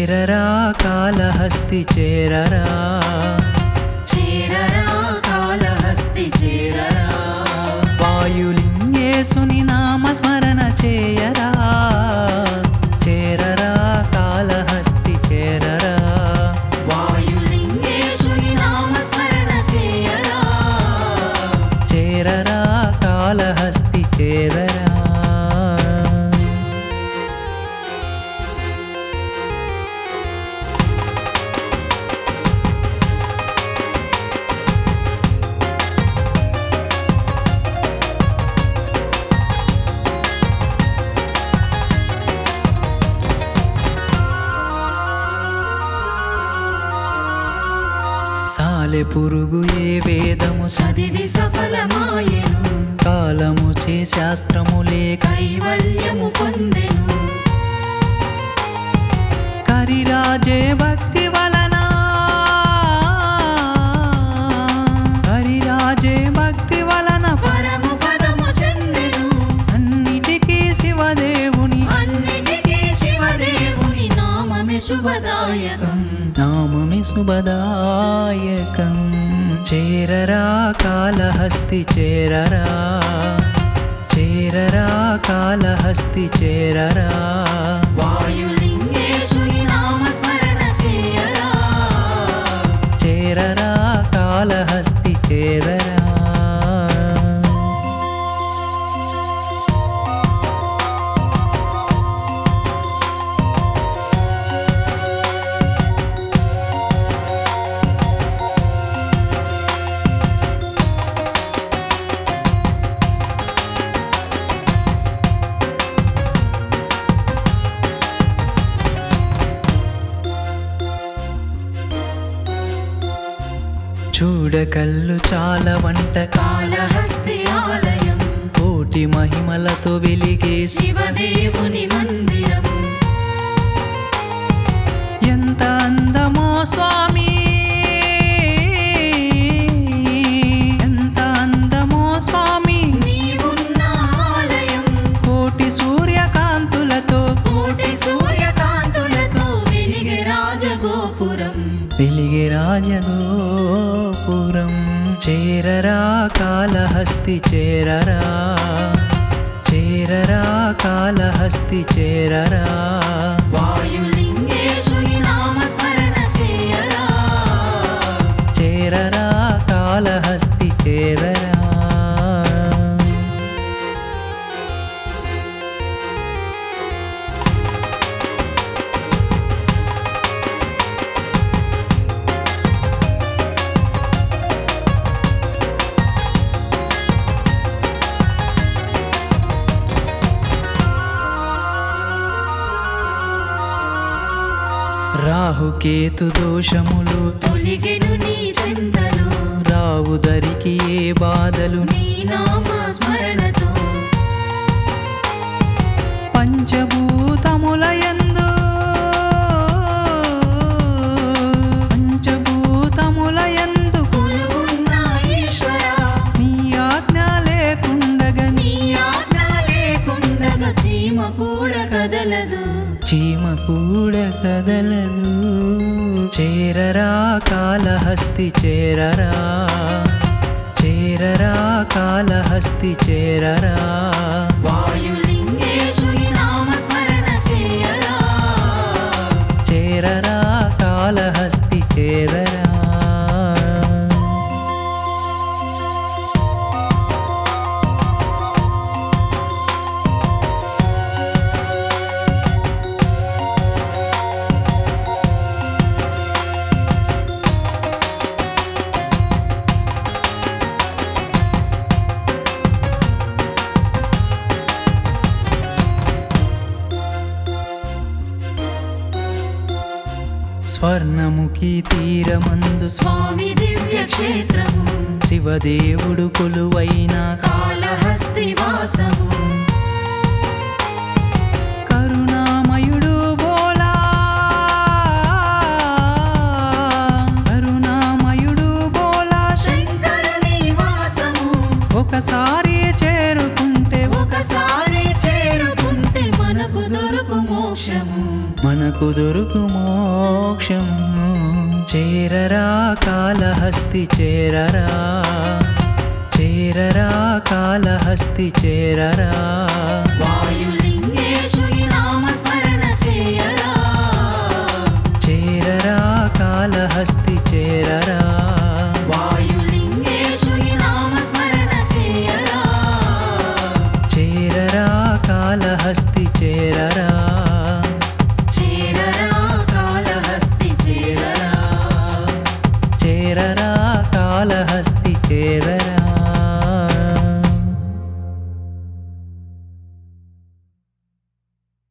చేరరా కాళహస్తి చేరరా చేరరా కాళహస్తి చేరరా వాయులింగేశుని నామస్మరణ చేయరా చేరరా కాళహస్తి చేరరా వాయులింగేశుని నామస్మరణ చేయరా చేరరా కాళహస్తి చేరరా సాలె పురుగు ఏ వేదము చదివి సఫలమాయెను కాలము చే శాస్త్రము లేక కైవల్యము పొందెను కరిరాజే భక్తి వలన కరిరాజే భక్తి వలన పరము పదము చెందెను అన్నిటికీ శివదేవుని అన్నిటికీ శివదేవుని నామమే శుభదాయకం నామమి శుభదాయకం చేరరా కాళహస్తి చేరరా చేరరా కాళహస్తి చేరరా వాయులింగేశుని నామస్మరణ చేయరా చేరరా కాళహస్తి చేరరా చూడకల్లు చాలా వంట కాళహస్తి ఆలయం కోటి మహిమలతో వెలిగే శివదేవుని మందిరం ఎంత అందమో స్వామి ఎంత అందమో స్వామి నీవున్న ఆలయం కోటి సూర్యకాంతులతో కోటి సూర్యకాంతులతో వెలిగే రాజగోపురం వెలిగే రాజగోపురం చేరరా కాళహస్తి చేరరా చేరరా కాళహస్తి చేరరా వాయులింగేశుని నామస్మరణ చేయరా చేరరా కాళహస్తి చేరరా రాహుకేతు దోషములు తొలిగెను నీ చింతలు రావు దరికి ఏ బాధలు నీ నామ స్మరణతో పంచభూతముల యందు పంచభూతముల యందు కొలువున్న ఈశ్వర నీ ఆజ్ఞ లేకుండగా నీ ఆజ్ఞ లేకుండగా చీమ కూడా కదలదు చీమ కూడా కదలదు చేరరా కాళహస్తి చేరరా చేరరా కాళహస్తి చేరరా వాయులింగేశుని నామస్మరణ చేయరా చేరరా కాళహస్తి చేరరా స్వర్ణముఖి తీరమందు స్వామి దివ్య క్షేత్రము శివదేవుడు కొలువైన కాళహస్తి వాసము కరుణామయుడు బోలా కరుణామయుడు బోలా శంకరుని వాసము ఒకసారి చేరుకుంటే ఒకసారి చేరుకుంటే మనకు దొరుకు మోక్షము మన మనకు దొరుకు మోక్షము చేరరా కాలహస్తి చేరరా చేరరా కాలహస్తి చేరరా వాయులే